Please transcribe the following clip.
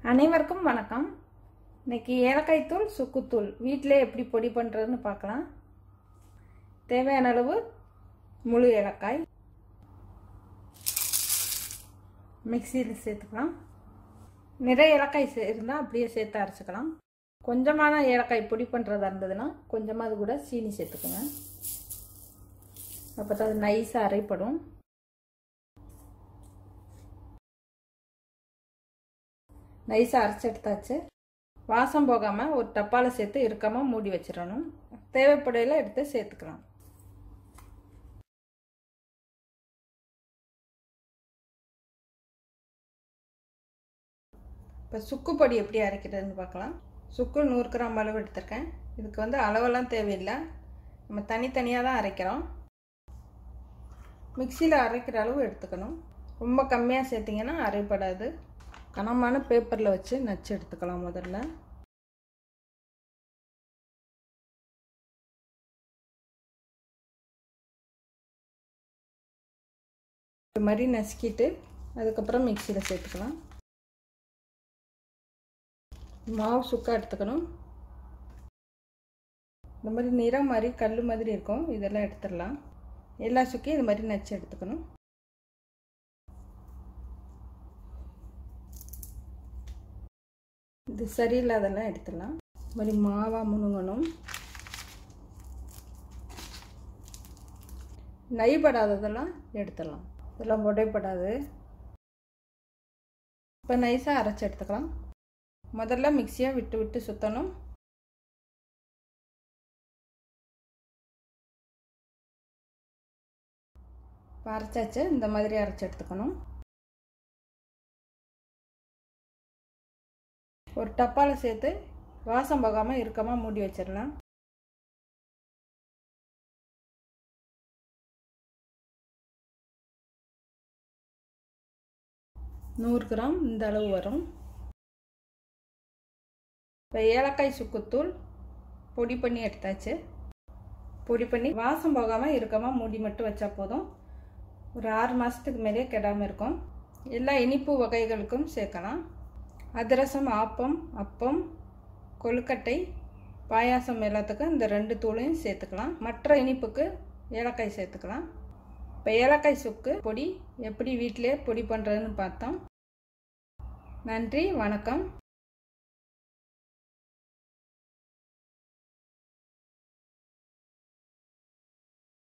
அனைவருக்கும் வணக்கம் இன்னைக்கு ஏலக்காய் தூள் சுக்குத்தூள் வீட்டிலே எப்படி பொடி பண்ணுறதுன்னு பார்க்கலாம் தேவையான அளவு முழு ஏலக்காய் மிக்சியில் சேர்த்துக்கலாம் நிறைய ஏலக்காய் இருந்தால் அப்படியே சேர்த்து அரைச்சிக்கலாம் கொஞ்சமான ஏலக்காய் பொடி பண்ணுறதா இருந்ததுன்னா கொஞ்சமாக அது கூட சீனி சேர்த்துக்கோங்க அப்போ தான் அது நைஸாக அரைப்படும் நைஸாக அரைச்சி எடுத்தாச்சு வாசம் போகாமல் ஒரு டப்பாவில் சேர்த்து இறுக்கமாக மூடி வச்சிடணும் தேவைப்படையில் எடுத்து சேர்த்துக்கலாம் இப்போ சுக்கு பொடி எப்படி அரைக்கிறதுன்னு பார்க்கலாம் சுக்கு நூறு கிராம் அளவு எடுத்திருக்கேன் இதுக்கு வந்து அளவெல்லாம் தேவையில்லை நம்ம தனித்தனியாக தான் அரைக்கிறோம் மிக்சியில் அரைக்கிற அளவு எடுத்துக்கணும் ரொம்ப கம்மியாக சேர்த்திங்கன்னா அரைப்படாது கனமான பேப்பரில் வச்சு நச்சு எடுத்துக்கலாம் முதல்ல இது மாதிரி நசுக்கிட்டு அதுக்கப்புறம் மிக்சியில் சேர்த்துக்கலாம் மாவு சுக்கா எடுத்துக்கணும் இந்த மாதிரி நிறம் மாதிரி கல் மாதிரி இருக்கும் இதெல்லாம் எடுத்துடலாம் எல்லா சுக்கையும் இது மாதிரி நச்சு எடுத்துக்கணும் இது சரியில்லாதெல்லாம் எடுத்துடலாம் இது மாதிரி மாவாக முணுங்கணும் நைபடாததெல்லாம் எடுத்துடலாம் இதெல்லாம் உடைப்படாது இப்போ நைஸாக அரைச்சி எடுத்துக்கலாம் முதல்ல மிக்சியை விட்டு விட்டு சுற்றணும் இப்போ அரைச்சாச்சு இந்த மாதிரி அரைச்சி எடுத்துக்கணும் ஒரு டப்பாவில் சேர்த்து வாசம் போகாமல் இருக்கமாக மூடி வச்சிடலாம் நூறு கிராம் இந்த அளவு வரும் இப்போ ஏலக்காய் சுக்குத்தூள் பொடி பண்ணி எடுத்தாச்சு பொடி பண்ணி வாசம் போகாமல் இருக்கமாக மூடி மட்டும் வச்சா போதும் ஒரு ஆறு மாதத்துக்கு மேலே கெடாமல் இருக்கும் எல்லா இனிப்பு வகைகளுக்கும் சேர்க்கலாம் அதிரசம் ஆப்பம் அப்பம் கொழுக்கட்டை பாயாசம் எல்லாத்துக்கும் இந்த ரெண்டு தூளையும் சேர்த்துக்கலாம் மற்ற இனிப்புக்கு ஏலக்காய் சேர்த்துக்கலாம் இப்போ ஏலக்காய் சுக்கு பொடி எப்படி வீட்டிலே பொடி பண்ணுறதுன்னு பார்த்தோம் நன்றி வணக்கம்